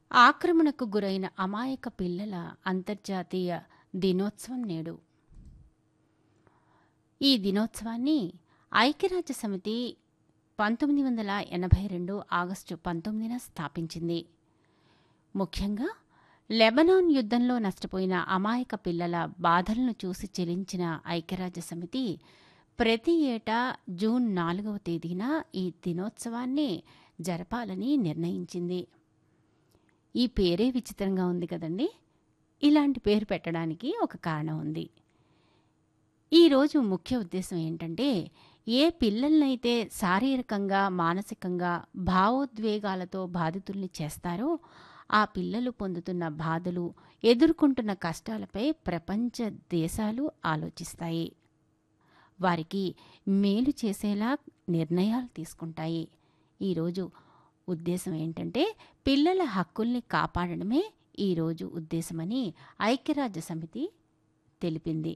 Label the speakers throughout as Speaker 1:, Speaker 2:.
Speaker 1: ఆక్రమణకు గురైన అమాయక పిల్లల అంతర్జాతీయ దినోత్సవం నేడు ఈ దినోత్సవాన్ని ఐక్యరాజ్య సమితి పంతొమ్మిది వందల ఎనభై రెండు ఆగస్టు పంతొమ్మిదిన స్థాపించింది ముఖ్యంగా లెబనాన్ యుద్ధంలో నష్టపోయిన అమాయక పిల్లల బాధలను చూసి చెలించిన ఐక్యరాజ్య సమితి ప్రతి ఏటా జూన్ నాలుగవ తేదీన ఈ దినోత్సవాన్ని జరపాలని నిర్ణయించింది ఈ పేరే విచిత్రంగా ఉంది కదండి ఇలాంటి పేరు పెట్టడానికి ఒక కారణం ఉంది ఈరోజు ముఖ్య ఉద్దేశం ఏంటంటే ఏ పిల్లలనైతే శారీరకంగా మానసికంగా భావోద్వేగాలతో బాధితుల్ని చేస్తారో ఆ పిల్లలు పొందుతున్న బాధలు ఎదుర్కొంటున్న కష్టాలపై ప్రపంచ దేశాలు ఆలోచిస్తాయి వారికి మేలు చేసేలా నిర్ణయాలు తీసుకుంటాయి ఈరోజు ఉద్దేశం ఏంటంటే పిల్లల హక్కుల్ని కాపాడడమే ఈరోజు ఉద్దేశమని ఐక్యరాజ్య సమితి తెలిపింది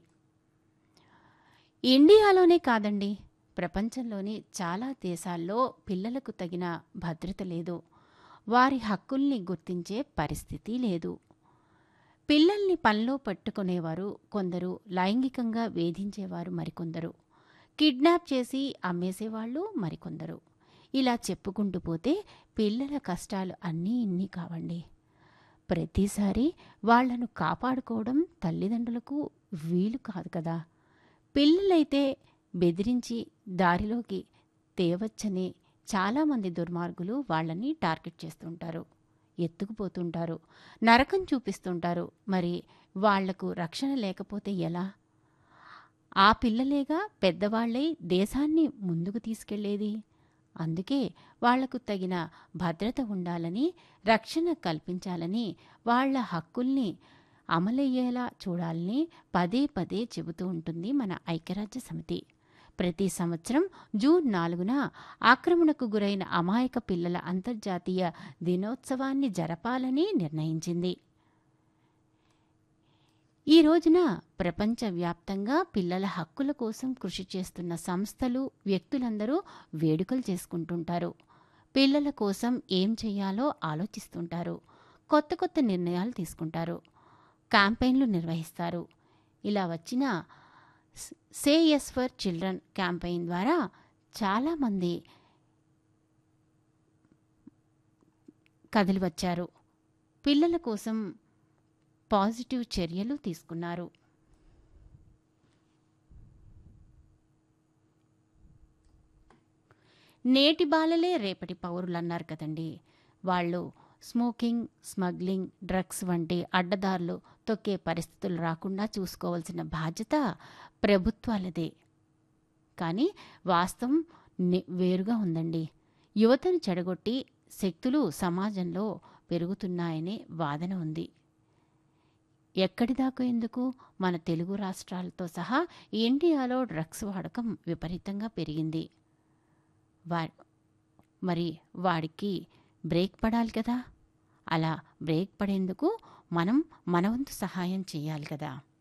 Speaker 1: ఇండియాలోనే కాదండి ప్రపంచంలోని చాలా దేశాల్లో పిల్లలకు తగిన భద్రత లేదు వారి హక్కుల్ని గుర్తించే పరిస్థితి లేదు పిల్లల్ని పనిలో పట్టుకునేవారు కొందరు లైంగికంగా వేధించేవారు మరికొందరు కిడ్నాప్ చేసి అమ్మేసేవాళ్ళు మరికొందరు ఇలా చెప్పుకుంటూ పోతే పిల్లల కష్టాలు అన్నీ ఇన్ని కావండి ప్రతిసారి వాళ్లను కాపాడుకోవడం తల్లిదండ్రులకు వీలు కాదు కదా పిల్లలైతే బెదిరించి దారిలోకి తేవచ్చని చాలామంది దుర్మార్గులు వాళ్ళని టార్గెట్ చేస్తుంటారు ఎత్తుకుపోతుంటారు నరకం చూపిస్తుంటారు మరి వాళ్లకు రక్షణ లేకపోతే ఎలా ఆ పిల్లలేగా పెద్దవాళ్లే దేశాన్ని ముందుకు తీసుకెళ్లేది అందుకే వాళ్లకు తగిన భద్రత ఉండాలని రక్షణ కల్పించాలని వాళ్ల హక్కుల్ని అమలయ్యేలా చూడాలని పదే పదే చెబుతూ ఉంటుంది మన ఐక్యరాజ్య సమితి ప్రతి సంవత్సరం జూన్ నాలుగున ఆక్రమణకు గురైన అమాయక పిల్లల అంతర్జాతీయ దినోత్సవాన్ని జరపాలని నిర్ణయించింది ఈ రోజున ప్రపంచవ్యాప్తంగా పిల్లల హక్కుల కోసం కృషి చేస్తున్న సంస్థలు వ్యక్తులందరూ వేడుకలు చేసుకుంటుంటారు పిల్లల కోసం ఏం చేయాలో ఆలోచిస్తుంటారు కొత్త కొత్త నిర్ణయాలు తీసుకుంటారు క్యాంపెయిన్లు నిర్వహిస్తారు ఇలా వచ్చిన say yes for children campaign ద్వారా చాలామంది కదిలి వచ్చారు పిల్లల కోసం పాజిటివ్ చర్యలు తీసుకున్నారు నేటి బాలలే రేపటి పౌరులు అన్నారు కదండి వాళ్ళు స్మోకింగ్ స్మగ్లింగ్ డ్రగ్స్ వంటి అడ్డదారులు తొక్కే పరిస్థితులు రాకుండా చూసుకోవాల్సిన బాధ్యత ప్రభుత్వాలదే కానీ వాస్తవం వేరుగా ఉందండి యువతను చెడగొట్టి శక్తులు సమాజంలో పెరుగుతున్నాయనే వాదన ఉంది ఎక్కడిదాకా ఎందుకు మన తెలుగు రాష్ట్రాలతో సహా ఇండియాలో డ్రగ్స్ వాడకం విపరీతంగా పెరిగింది వా మరి వాడికి బ్రేక్ పడాలి కదా అలా బ్రేక్ పడేందుకు మనం మనవంతు సహాయం చేయాలి కదా